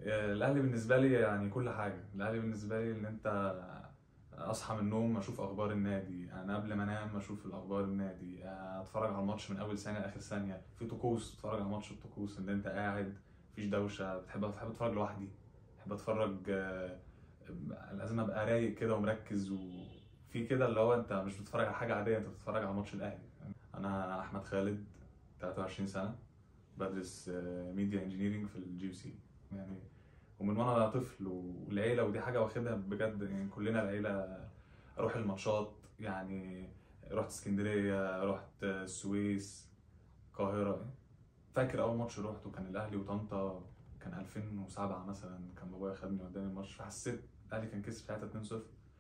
الاهلي بالنسبه لي يعني كل حاجه الاهلي بالنسبه لي ان انت اصحى من النوم اشوف اخبار النادي انا قبل ما انام اشوف الاخبار النادي اتفرج على الماتش من اول ثانيه لاخر ثانيه في طقوس اتفرج على ماتش بطقوس ان انت قاعد مفيش دوشه بتحب بحب اتفرج لوحدي بحب اتفرج آه، لازم ابقى رايق كده ومركز وفي كده اللي هو انت مش بتتفرج على حاجه عاديه انت بتتفرج على ماتش الاهلي انا احمد خالد 23 سنه بدرس ميديا انجينيرنج في الجي يو سي يعني ومن وانا طفل والعيله ودي حاجه واخدها بجد يعني كلنا العيله اروح الماتشات يعني رحت اسكندريه رحت السويس القاهره فاكر اول ماتش روحته كان الاهلي وطنطا كان 2007 مثلا كان بابايا خدني قدام الماتش فحسيت الاهلي كان كسب ساعتها 2-0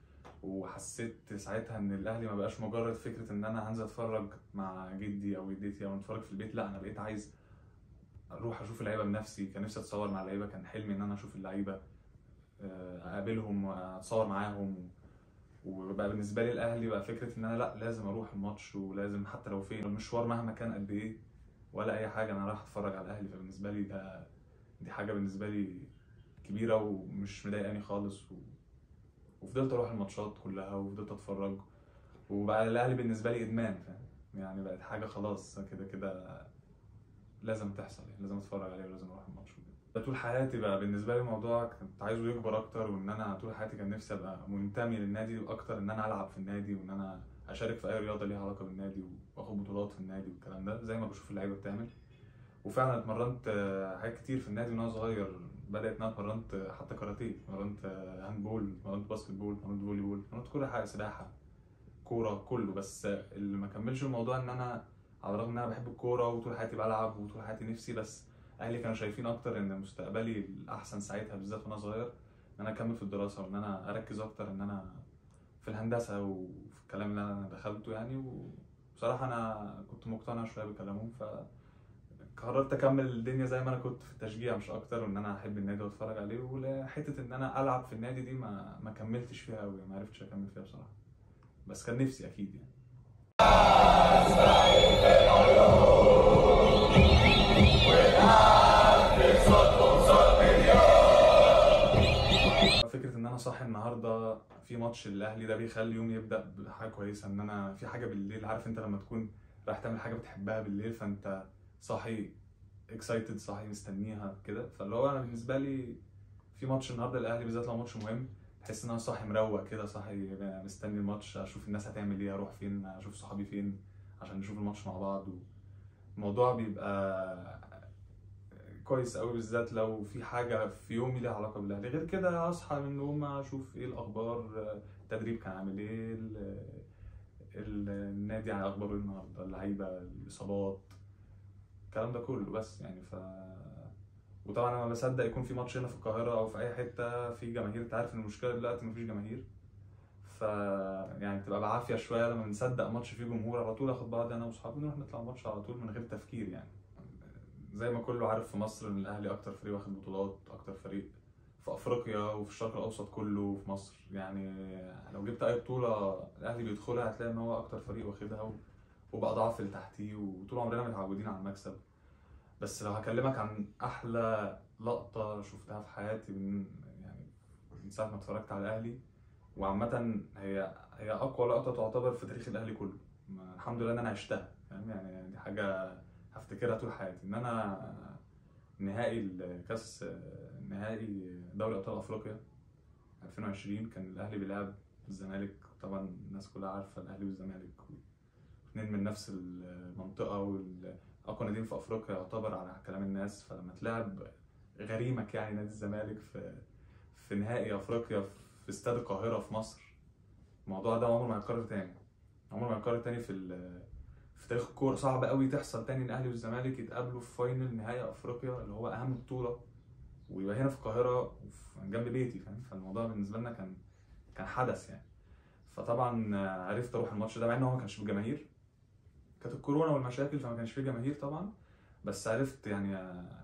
وحسيت ساعتها ان الاهلي ما بقاش مجرد فكره ان انا هنزل اتفرج مع جدي او جدتي او نتفرج في البيت لا انا بقيت عايز اروح اشوف اللعيبه بنفسي كان نفسي اتصور مع اللعيبه كان حلمي ان انا اشوف اللعيبه آه، اقابلهم واتصور معاهم وبقى بالنسبه لي الاهلي بقى فكره ان انا لا لازم اروح الماتش ولازم حتى لو فين المشوار مهما كان قد ايه ولا اي حاجه انا رايح اتفرج على الاهلي فبالنسبه لي ده دي حاجه بالنسبه لي كبيره ومش مضايقاني خالص و... وفضلت اروح الماتشات كلها وفضلت اتفرج وبقى الاهلي بالنسبه لي ادمان فاهم يعني بقت حاجه خلاص كده كده لازم تحصل يعني لازم اتفرج عليه ولازم اروح الماتش وكده. طول حياتي بقى بالنسبه لي الموضوع كنت عايزه يكبر اكتر وان انا طول حياتي كان نفسي ابقى منتمي للنادي اكتر ان انا العب في النادي وان انا اشارك في اي رياضه ليها علاقه بالنادي واخد بطولات في النادي والكلام ده زي ما بشوف اللعيبه بتعمل وفعلا اتمرنت آه، حاجات كتير في النادي من وانا صغير بدات ان انا اتمرنت آه، حتى كاراتيه اتمرنت آه، هاند بول اتمرنت باسكت بول اتمرنت فولي بول اتمرنت كل حاجه سباحه كوره كله بس اللي ما كملش الموضوع ان انا على الرغم ان انا بحب الكوره وطول حياتي بلعب وطول حياتي نفسي بس اهلي كانوا شايفين اكتر ان مستقبلي الاحسن ساعتها بالذات وانا صغير ان انا اكمل في الدراسه وان انا اركز اكتر ان انا في الهندسه وفي الكلام اللي انا دخلته يعني وبصراحه انا كنت مقتنع شويه بكلامهم ف قررت اكمل الدنيا زي ما انا كنت في التشجيع مش اكتر وان انا احب النادي واتفرج عليه وحته ان انا العب في النادي دي ما ما كملتش فيها قوي ما عرفتش اكمل فيها بصراحه بس كان نفسي اكيد يعني فكره ان انا صاحي النهارده في ماتش الاهلي ده بيخلي يومي يبدا بحاجه كويسه ان انا في حاجه بالليل عارف انت لما تكون رايح تعمل حاجه بتحبها بالليل فانت صاحي اكسايتد صاحي مستنيها كده فاللي هو انا بالنسبه لي في ماتش النهارده الاهلي بالذات لو ماتش مهم تحس ان انا صاحي مروق كده صاحي مستني الماتش اشوف الناس هتعمل ايه اروح فين اشوف صحابي فين عشان نشوف الماتش مع بعض الموضوع بيبقى كويس قوي بالذات لو في حاجه في يومي ليها علاقه بالاهلي غير كده اصحى من النوم اشوف ايه الاخبار التدريب كان عامل ايه ال- ال- النادي على اخباره إيه النهارده اللعيبه الاصابات الكلام ده كله بس يعني ف وطبعا انا ما بصدق يكون في ماتش هنا في القاهره او في اي حته في جماهير انت عارف ان المشكله دلوقتي مفيش جماهير ف يعني بتبقى بعافيه شويه لما بنصدق ماتش فيه جمهور على طول اخد بعض انا واصحابي نروح نطلع ماتش على طول من غير تفكير يعني زي ما كله عارف في مصر ان الاهلي اكتر فريق واخد بطولات اكتر فريق في افريقيا وفي الشرق الاوسط كله وفي مصر يعني لو جبت اي بطوله الاهلي بيدخلها هتلاقي ان هو اكتر فريق واخدها و- وباضعاف اللي تحتيه وطول عمرنا متعودين على المكسب بس لو هكلمك عن احلى لقطه شفتها في حياتي من يعني من ساعه ما اتفرجت على الاهلي وعامه هي هي اقوى لقطه تعتبر في تاريخ الاهلي كله ما- الحمد لله ان انا عشتها فاهم يعني دي حاجه هفتكرها طول حياتي ان انا نهائي الكاس نهائي دوري ابطال افريقيا 2020 كان الاهلي بيلعب الزمالك طبعا الناس كلها عارفه الاهلي والزمالك اثنين من نفس المنطقه واقوى ناديين في افريقيا يعتبر على كلام الناس فلما تلعب غريمك يعني نادي الزمالك في في نهائي افريقيا في استاد القاهره في مصر الموضوع ده عمره ما هيتكرر تاني عمره ما هيتكرر تاني في ال- في تاريخ الكوره صعب قوي تحصل تاني الاهلي والزمالك يتقابلوا في فاينل نهائي افريقيا اللي هو اهم بطوله ويبقى هنا في القاهره وفي- جنب بيتي فاهم فالموضوع بالنسبه لنا كان كان حدث يعني فطبعا عرفت اروح الماتش ده مع ان هو ما كانش بجماهير كانت الكورونا والمشاكل فما كانش فيه جماهير طبعا بس عرفت يعني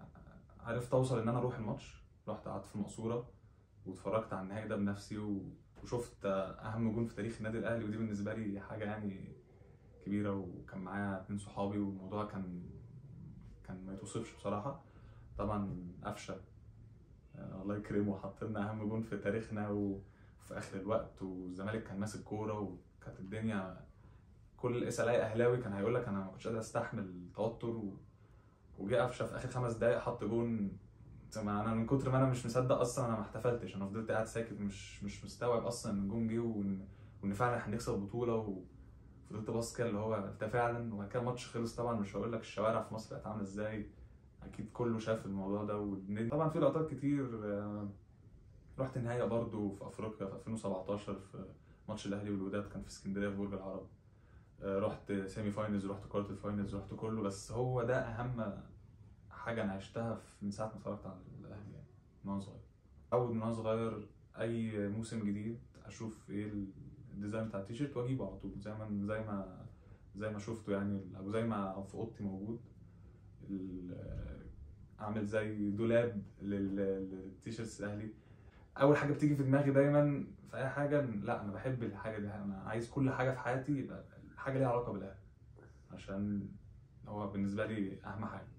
عرفت اوصل ان انا اروح الماتش رحت قعدت في المقصوره واتفرجت على النهائي ده بنفسي و- وشفت اهم جون في تاريخ النادي الاهلي ودي بالنسبه لي حاجه يعني كبيره وكان معايا اتنين صحابي والموضوع كان كان ما يتوصفش بصراحه طبعا قفشه آه، الله يكرمه حط لنا اهم جون في تاريخنا وفي اخر الوقت والزمالك كان ماسك كوره وكانت الدنيا كل اسال اي اهلاوي كان هيقول لك انا ما كنتش قادر استحمل التوتر و... وجه قفشه في اخر خمس دقايق حط جون ما انا من كتر ما انا مش مصدق اصلا انا ما احتفلتش انا فضلت قاعد ساكت مش مش مستوعب اصلا ان الجون جه وان وان فعلا هنكسب البطوله وفضلت باص كده اللي هو ده فعلا وبعد كده الماتش خلص طبعا مش هقول لك الشوارع في مصر بقت عامله ازاي اكيد كله شاف الموضوع ده والنادي- طبعا في لقطات كتير آه، رحت نهائي برضه في افريقيا في 2017 في ماتش الاهلي والوداد كان في اسكندريه في برج العرب آه، رحت سيمي فاينلز رحت كوارتر فاينلز رحت كله بس هو ده اهم حاجه انا عشتها في- من ساعه ما اتفرجت على الاهلي يعني من وانا صغير اول من وانا صغير اي موسم جديد اشوف ايه الديزاين بتاع التيشيرت واجيبه على طول زي ما زي ما زي ما شفته يعني او زي ما في اوضتي موجود ال- اعمل زي دولاب لل- للتيشيرتس الاهلي اول حاجه بتيجي في دماغي دايما في اي حاجه لا انا بحب الحاجه دي انا عايز كل حاجه في حياتي يبقى حاجه ليها علاقه بالاهلي عشان هو بالنسبه لي اهم حاجه